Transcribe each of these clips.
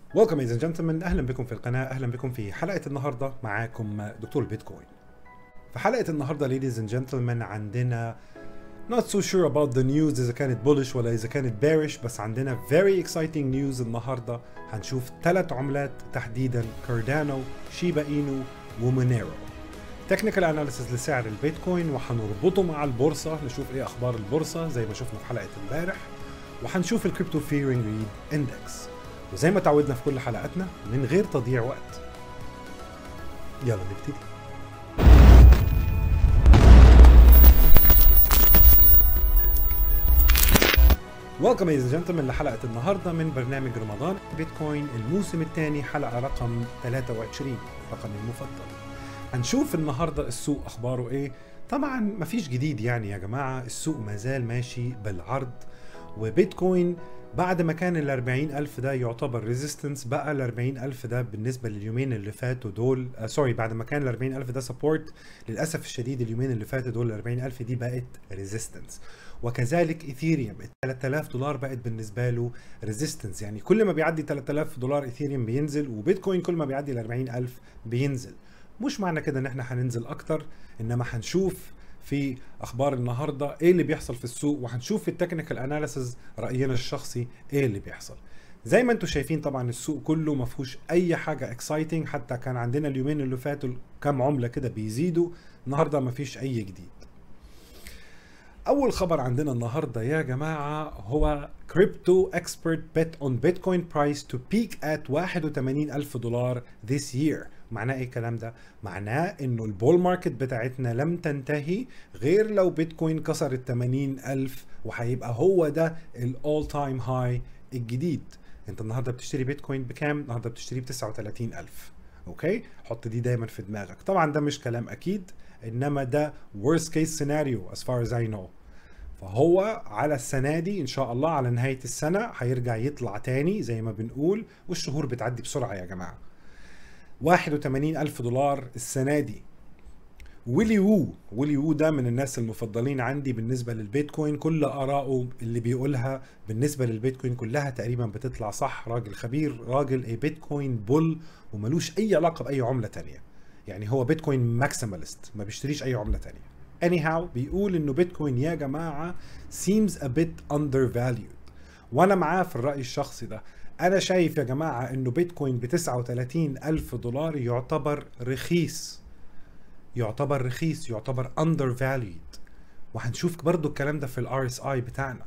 ويلكم ايز جنتلمان اهلا بكم في القناه اهلا بكم في حلقه النهارده معاكم دكتور البيتكوين في حلقه النهارده ليديز اند جنتلمان عندنا not so sure about the news اذا كانت bullish ولا اذا كانت bearish بس عندنا very exciting news النهارده هنشوف ثلاث عملات تحديدا كاردانو شيبا اينو ومونيرو تكنيكال اناليسيس لسعر البيتكوين وهنربطه مع البورصه نشوف ايه اخبار البورصه زي ما شفنا في حلقه امبارح وهنشوف الكريبتو فيرنج ريد اندكس وزي ما تعودنا في كل حلقاتنا من غير تضييع وقت يلا نبتدي ويلكم ايز جنتلمان لحلقه النهارده من برنامج رمضان بيتكوين الموسم الثاني حلقه رقم 23 رقمي المفضل هنشوف النهارده السوق اخباره ايه طبعا مفيش جديد يعني يا جماعه السوق ما زال ماشي بالعرض وبيتكوين بعد ما كان ال 40 ألف ده يعتبر ريزيستنس بقى ال 40 ألف ده بالنسبة لليومين اللي فاتوا دول آه سوري بعد ما كان ال 40 ألف ده سبورت للأسف الشديد اليومين اللي فاتوا دول ال 40 ألف دي بقت ريزيستنس وكذلك ايثيريوم ال 3000 دولار بقت بالنسبة له ريزيستنس يعني كل ما بيعدي 3000 دولار ايثيريوم بينزل وبيتكوين كل ما بيعدي ال 40 ألف بينزل مش معنى كده ان احنا هننزل اكتر انما هنشوف في اخبار النهارده ايه اللي بيحصل في السوق وهنشوف في التكنيكال اناليسز راينا الشخصي ايه اللي بيحصل زي ما انتم شايفين طبعا السوق كله ما فيهوش اي حاجه اكسايتنج حتى كان عندنا اليومين اللي فاتوا كام عمله كده بيزيدوا النهارده ما فيش اي جديد اول خبر عندنا النهارده يا جماعه هو كريبتو اكسبرت بيت اون بيتكوين برايس تو بيك ات 81 الف دولار this year معناه ايه الكلام ده؟ معناه انه البول ماركت بتاعتنا لم تنتهي غير لو بيتكوين كسر ال 80 الف وهيبقى هو ده الاول تايم هاي الجديد انت النهارده بتشتري بيتكوين بكام؟ النهارده بتشتريه ب 39 الف اوكي؟ حط دي دايما في دماغك طبعا ده مش كلام اكيد انما ده worst case scenario as far as I know فهو على السنة دي إن شاء الله على نهاية السنة هيرجع يطلع تاني زي ما بنقول والشهور بتعدي بسرعة يا جماعة 81 ألف دولار السنة دي ويلي وو ويلي وو ده من الناس المفضلين عندي بالنسبة للبيتكوين كل آراءه اللي بيقولها بالنسبة للبيتكوين كلها تقريبا بتطلع صح راجل خبير راجل اي بيتكوين بول وملوش أي علاقة بأي عملة تانية يعني هو بيتكوين ماكسيماليست ما بيشتريش أي عملة تانية anyhow بيقول انه بيتكوين يا جماعة seems a bit undervalued وانا معاه في الرأي الشخصي ده انا شايف يا جماعة انه بيتكوين ب 39 الف دولار يعتبر رخيص يعتبر رخيص يعتبر undervalued وهنشوف برضو الكلام ده في الار اس اي بتاعنا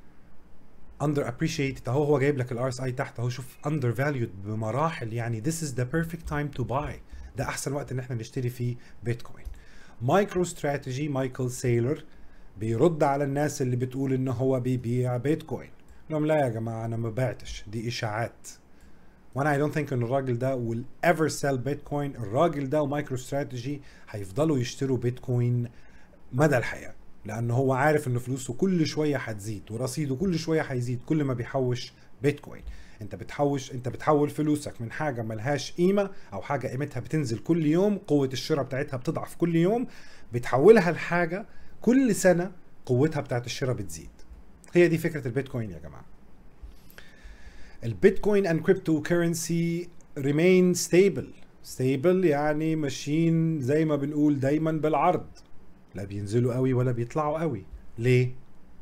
under appreciated اهو هو جايب لك الار اس اي تحت اهو شوف undervalued بمراحل يعني this is the perfect time to buy ده احسن وقت ان احنا نشتري فيه بيتكوين مايكرو استراتيجي مايكل سيلر بيرد على الناس اللي بتقول ان هو بيبيع بيتكوين لهم لا يا جماعه انا ما بعتش دي اشاعات وانا اي دونت ثينك ان الراجل ده will ever sell بيتكوين الراجل ده ومايكرو استراتيجي هيفضلوا يشتروا بيتكوين مدى الحياه لان هو عارف ان فلوسه كل شويه هتزيد ورصيده كل شويه هيزيد كل ما بيحوش بيتكوين انت بتحوش انت بتحول فلوسك من حاجه ملهاش قيمه او حاجه قيمتها بتنزل كل يوم قوه الشراء بتاعتها بتضعف كل يوم بتحولها لحاجه كل سنه قوتها بتاعت الشراء بتزيد هي دي فكره البيتكوين يا جماعه البيتكوين اند كريبتو كرنسي ريمين ستيبل ستيبل يعني ماشيين زي ما بنقول دايما بالعرض لا بينزلوا قوي ولا بيطلعوا قوي ليه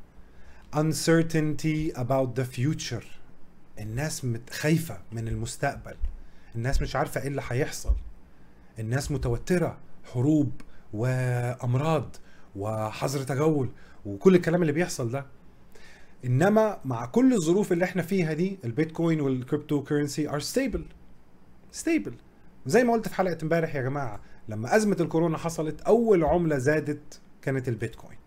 uncertainty about the future الناس خايفة من المستقبل الناس مش عارفة ايه اللي هيحصل الناس متوترة حروب وأمراض وحظر تجول وكل الكلام اللي بيحصل ده انما مع كل الظروف اللي احنا فيها دي البيتكوين والكريبتو كرنسي ار ستيبل ستيبل زي ما قلت في حلقه امبارح يا جماعه لما ازمه الكورونا حصلت اول عمله زادت كانت البيتكوين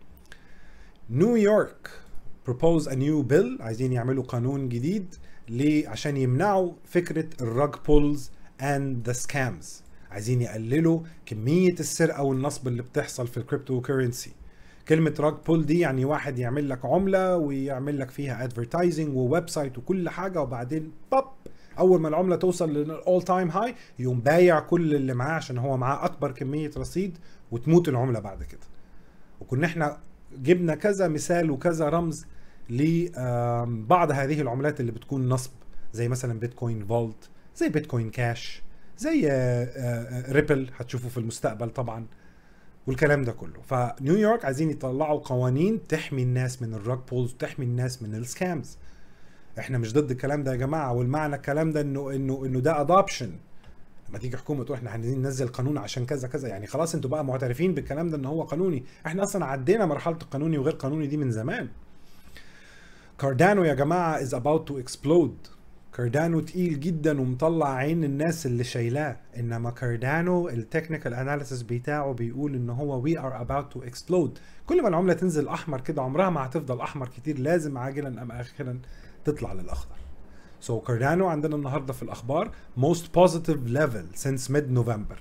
نيويورك propose a new bill عايزين يعملوا قانون جديد ليه عشان يمنعوا فكره الراج بولز اند ذا سكامز عايزين يقللوا كميه السرقه والنصب اللي بتحصل في الكريبتو كرنسي كلمة راج بول دي يعني واحد يعمل لك عملة ويعمل لك فيها ادفرتايزنج وويب سايت وكل حاجة وبعدين باب اول ما العملة توصل للاول تايم هاي يقوم بايع كل اللي معاه عشان هو معاه اكبر كمية رصيد وتموت العملة بعد كده وكنا احنا جبنا كذا مثال وكذا رمز لبعض هذه العملات اللي بتكون نصب زي مثلا بيتكوين فولت زي بيتكوين كاش زي ريبل هتشوفوا في المستقبل طبعا والكلام ده كله فنيويورك عايزين يطلعوا قوانين تحمي الناس من الراك بولز وتحمي الناس من السكامز احنا مش ضد الكلام ده يا جماعه والمعنى الكلام ده انه انه انه ده ادوبشن لما تيجي حكومه تقول احنا عايزين ننزل قانون عشان كذا كذا يعني خلاص انتوا بقى معترفين بالكلام ده ان هو قانوني احنا اصلا عدينا مرحله القانوني وغير قانوني دي من زمان كاردانو يا جماعه is about to explode كاردانو تقيل جدا ومطلع عين الناس اللي شايلاه انما كاردانو التكنيكال اناليسيس بتاعه بيقول ان هو وي ار اباوت تو اكسبلود كل ما العمله تنزل احمر كده عمرها ما هتفضل احمر كتير لازم عاجلا ام اخرا تطلع للاخضر سو so كاردانو عندنا النهارده في الاخبار most positive level since mid November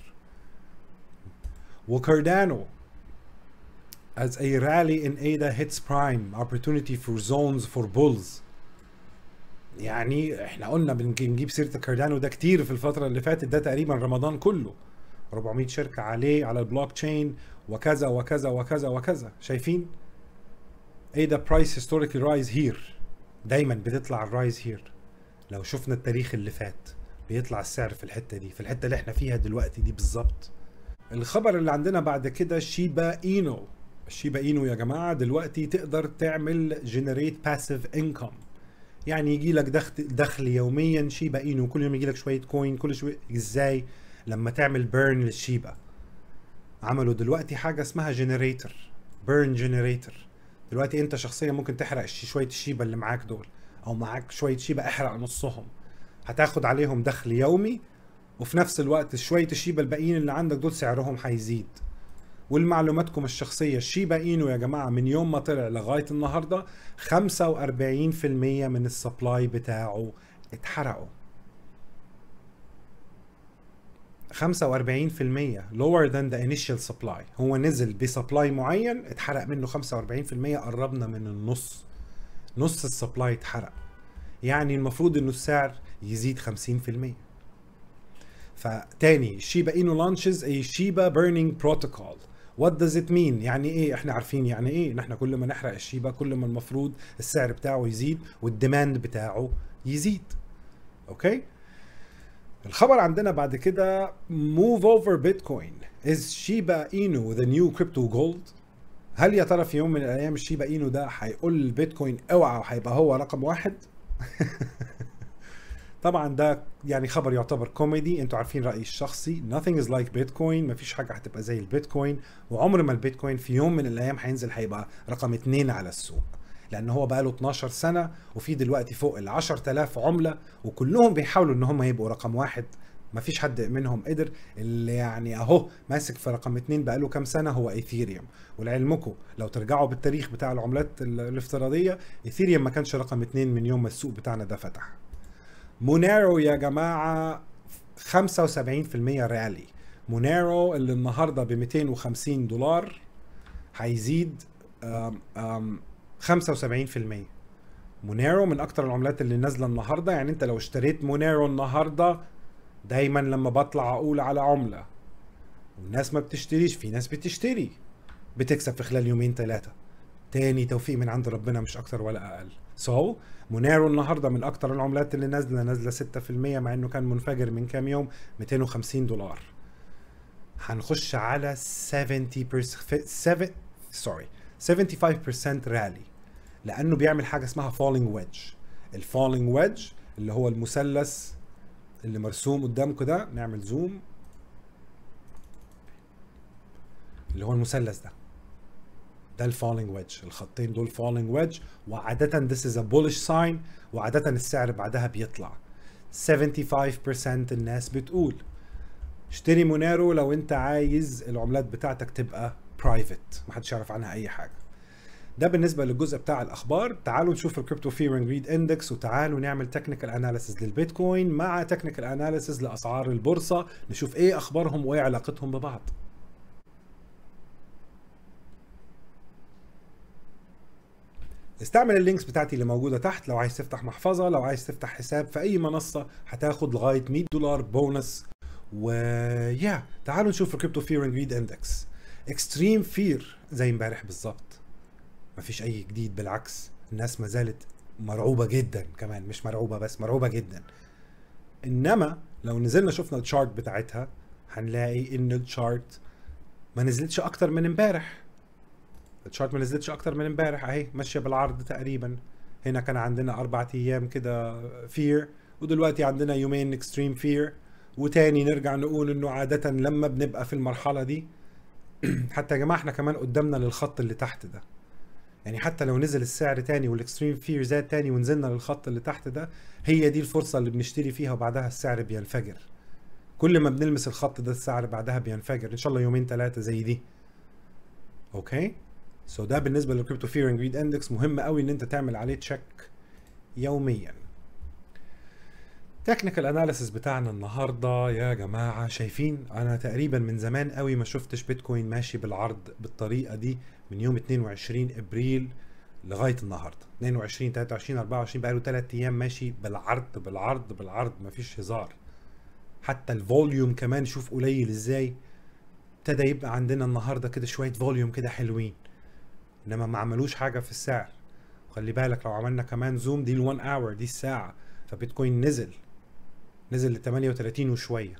وكاردانو as a rally in ADA hits prime opportunity for zones for bulls يعني احنا قلنا بنجيب سيره كاردانو ده كتير في الفتره اللي فاتت ده تقريبا رمضان كله 400 شركه عليه على البلوك تشين وكذا وكذا وكذا وكذا شايفين ايه ده برايس هيستوريكلي رايز هير دايما بتطلع الرايز هير لو شفنا التاريخ اللي فات بيطلع السعر في الحته دي في الحته اللي احنا فيها دلوقتي دي بالظبط الخبر اللي عندنا بعد كده شيبا اينو الشيبا اينو يا جماعه دلوقتي تقدر تعمل جنريت باسيف انكم يعني يجي لك دخل دخل يوميا شيبا اينو كل يوم يجي لك شويه كوين كل شويه ازاي لما تعمل بيرن للشيبا عملوا دلوقتي حاجه اسمها جنريتور بيرن جنريتور دلوقتي انت شخصيا ممكن تحرق شويه الشيبا اللي معاك دول او معاك شويه شيبا احرق نصهم هتاخد عليهم دخل يومي وفي نفس الوقت شويه الشيبا الباقيين اللي عندك دول سعرهم هيزيد ولمعلوماتكم الشخصيه الشيبا اينو يا جماعه من يوم ما طلع لغايه النهارده 45% من السبلاي بتاعه اتحرقوا 45% lower than the initial supply هو نزل بسبلاي معين اتحرق منه 45% قربنا من النص نص السبلاي اتحرق يعني المفروض انه السعر يزيد 50% فتاني شيبا اينو لانشز اي شيبا بيرنينج بروتوكول وات داز ات مين يعني ايه احنا عارفين يعني ايه نحن كل ما نحرق الشيبا كل ما المفروض السعر بتاعه يزيد والديماند بتاعه يزيد اوكي الخبر عندنا بعد كده موف اوفر بيتكوين از شيبا اينو ذا نيو كريبتو جولد هل يا ترى في يوم من الايام الشيبا اينو ده هيقول البيتكوين اوعى وهيبقى هو رقم واحد طبعا ده يعني خبر يعتبر كوميدي انتوا عارفين رايي الشخصي nothing is like بيتكوين مفيش حاجه هتبقى زي البيتكوين وعمر ما البيتكوين في يوم من الايام هينزل هيبقى رقم اتنين على السوق لان هو بقاله 12 سنه وفي دلوقتي فوق ال 10000 عمله وكلهم بيحاولوا ان هم يبقوا رقم واحد ما فيش حد منهم قدر اللي يعني اهو ماسك في رقم اتنين بقاله كام سنه هو ايثيريوم ولعلمكم لو ترجعوا بالتاريخ بتاع العملات الافتراضيه ايثيريوم ما كانش رقم اتنين من يوم ما السوق بتاعنا ده فتح مونيرو يا جماعه 75% رالي مونيرو اللي النهارده ب 250 دولار هيزيد 75% مونيرو من اكتر العملات اللي نازله النهارده يعني انت لو اشتريت مونيرو النهارده دايما لما بطلع اقول على عمله والناس ما بتشتريش في ناس بتشتري بتكسب في خلال يومين ثلاثه تاني توفيق من عند ربنا مش اكتر ولا اقل سو so, مونيرو النهارده من اكتر العملات اللي نازله نازله 6% مع انه كان منفجر من كام يوم 250 دولار هنخش على 70 7 سوري 75% رالي لانه بيعمل حاجه اسمها فولينج ويدج الفولينج ويدج اللي هو المثلث اللي مرسوم قدامكم ده نعمل زوم اللي هو المثلث ده ده الفولينج ويدج الخطين دول فولينج ويدج وعادة this is a bullish sign وعادة السعر بعدها بيطلع 75% الناس بتقول اشتري مونيرو لو انت عايز العملات بتاعتك تبقى برايفت محدش يعرف عنها اي حاجه ده بالنسبه للجزء بتاع الاخبار تعالوا نشوف الكريبتو فير اند جريد اندكس وتعالوا نعمل تكنيكال اناليسيز للبيتكوين مع تكنيكال اناليسيز لاسعار البورصه نشوف ايه اخبارهم وايه علاقتهم ببعض استعمل اللينكس بتاعتي اللي موجوده تحت لو عايز تفتح محفظه لو عايز تفتح حساب في اي منصه هتاخد لغايه 100 دولار بونص ويا تعالوا نشوف الكريبتو فير اند جريد اندكس اكستريم فير زي امبارح بالظبط مفيش اي جديد بالعكس الناس ما زالت مرعوبه جدا كمان مش مرعوبه بس مرعوبه جدا انما لو نزلنا شفنا الشارت بتاعتها هنلاقي ان الشارت ما نزلتش اكتر من امبارح الشارت ما نزلتش اكتر من امبارح اهي ماشيه بالعرض تقريبا هنا كان عندنا اربع ايام كده فير ودلوقتي عندنا يومين اكستريم فير وتاني نرجع نقول انه عادة لما بنبقى في المرحلة دي حتى يا جماعة احنا كمان قدامنا للخط اللي تحت ده يعني حتى لو نزل السعر تاني والاكستريم فير زاد تاني ونزلنا للخط اللي تحت ده هي دي الفرصة اللي بنشتري فيها وبعدها السعر بينفجر كل ما بنلمس الخط ده السعر بعدها بينفجر ان شاء الله يومين ثلاثة زي دي اوكي سو so ده بالنسبة للكريبتو فير اند جريد اندكس مهم قوي ان انت تعمل عليه تشيك يوميا تكنيكال اناليسيس بتاعنا النهارده يا جماعه شايفين انا تقريبا من زمان قوي ما شفتش بيتكوين ماشي بالعرض بالطريقه دي من يوم 22 ابريل لغايه النهارده 22 23 24 بقاله 3 ايام ماشي بالعرض بالعرض بالعرض مفيش هزار حتى الفوليوم كمان شوف قليل ازاي ابتدى يبقى عندنا النهارده كده شويه فوليوم كده حلوين انما ما عملوش حاجه في السعر وخلي بالك لو عملنا كمان زوم دي ال1 اور دي الساعه فبيتكوين نزل نزل ل 38 وشويه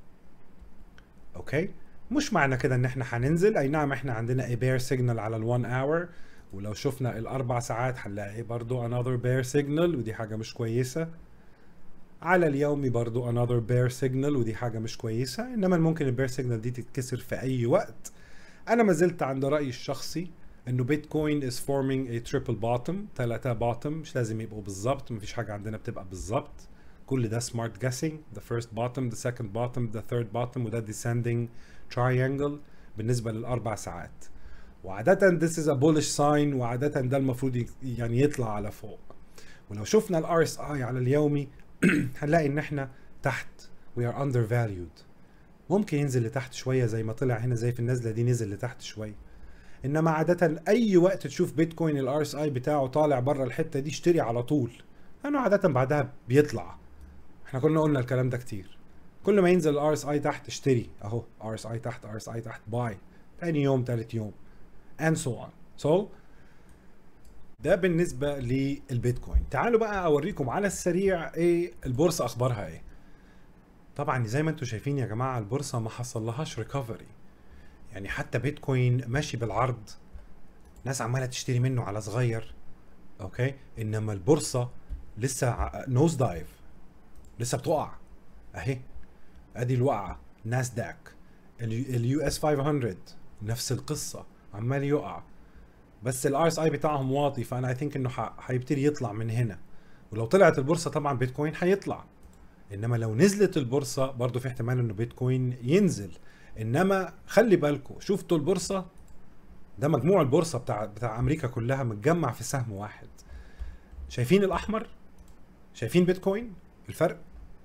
اوكي مش معنى كده ان احنا هننزل اي نعم احنا عندنا a bear signal على ال1 hour ولو شفنا الاربع ساعات هنلاقي برضو another bear signal ودي حاجه مش كويسه على اليومي برضو another bear signal ودي حاجه مش كويسه انما ممكن البير سيجنال دي تتكسر في اي وقت انا ما زلت عند رايي الشخصي انه بيتكوين is forming a triple bottom ثلاثة bottom مش لازم يبقوا بالظبط مفيش حاجه عندنا بتبقى بالظبط كل ده smart guessing the first bottom the second bottom the third bottom وده descending triangle بالنسبة للأربع ساعات وعادة this is a bullish sign وعادة ده المفروض يعني يطلع على فوق ولو شفنا ال RSI على اليومي هنلاقي ان احنا تحت we are undervalued ممكن ينزل لتحت شوية زي ما طلع هنا زي في النزلة دي نزل لتحت شوية انما عادة اي وقت تشوف بيتكوين الار اس اي بتاعه طالع بره الحتة دي اشتري على طول لانه عادة بعدها بيطلع احنا كنا قلنا الكلام ده كتير كل ما ينزل الار اس اي تحت اشتري اهو ار اس اي تحت ار اس اي تحت باي تاني يوم تالت يوم and so on so ده بالنسبه للبيتكوين تعالوا بقى اوريكم على السريع ايه البورصه اخبارها ايه طبعا زي ما انتم شايفين يا جماعه البورصه ما حصل لهاش ريكفري يعني حتى بيتكوين ماشي بالعرض ناس عماله تشتري منه على صغير اوكي انما البورصه لسه نوز دايف لسه بتقع اهي ادي الوقعه ناسداك اليو اس 500 نفس القصه عمال يقع بس الار اس اي بتاعهم واطي فانا اي ثينك انه هيبتدي يطلع من هنا ولو طلعت البورصه طبعا بيتكوين هيطلع انما لو نزلت البورصه برضه في احتمال انه بيتكوين ينزل انما خلي بالكم شفتوا البورصه ده مجموع البورصه بتاع بتاع امريكا كلها متجمع في سهم واحد شايفين الاحمر شايفين بيتكوين الفرق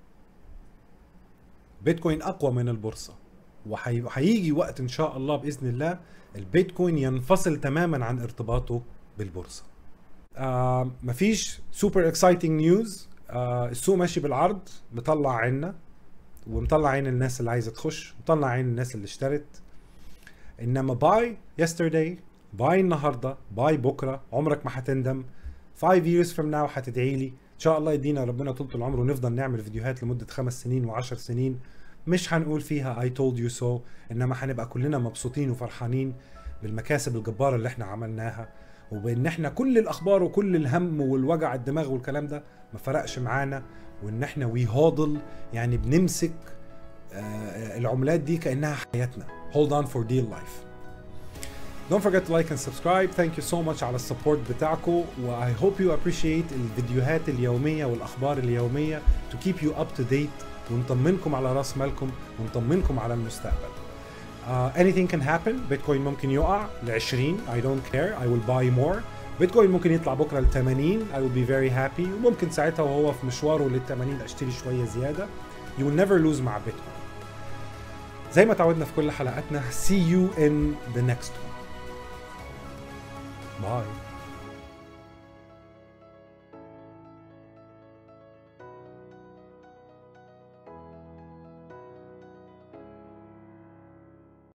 بيتكوين اقوى من البورصه وهيجي وقت ان شاء الله باذن الله البيتكوين ينفصل تماما عن ارتباطه بالبورصه آه مفيش سوبر اكسايتنج نيوز السوق ماشي بالعرض مطلع عنا ومطلع عين الناس اللي عايزه تخش مطلع عين الناس اللي اشترت انما باي يسترداي باي النهارده باي بكره عمرك ما هتندم 5 years from now هتدعي لي ان شاء الله يدينا ربنا طول العمر ونفضل نعمل فيديوهات لمده خمس سنين وعشر سنين مش هنقول فيها I told you so انما هنبقى كلنا مبسوطين وفرحانين بالمكاسب الجبارة اللي احنا عملناها وبان احنا كل الاخبار وكل الهم والوجع الدماغ والكلام ده ما فرقش معانا وان احنا وي هودل يعني بنمسك آه العملات دي كانها حياتنا hold on for dear life Don't forget to like and subscribe. Thank you so much على السبورت بتاعكم و I hope you appreciate الفيديوهات اليومية والأخبار اليومية to keep you up to date ونطمنكم على راس مالكم ونطمنكم على المستقبل. Uh, anything can happen. بيتكوين ممكن يقع ل 20 I don't care. I will buy more. بيتكوين ممكن يطلع بكره ل 80 I will be very happy وممكن ساعتها وهو في مشواره لل 80 اشتري شويه زياده. You will never lose مع بيتكوين. زي ما تعودنا في كل حلقاتنا see you in the next one. Bye.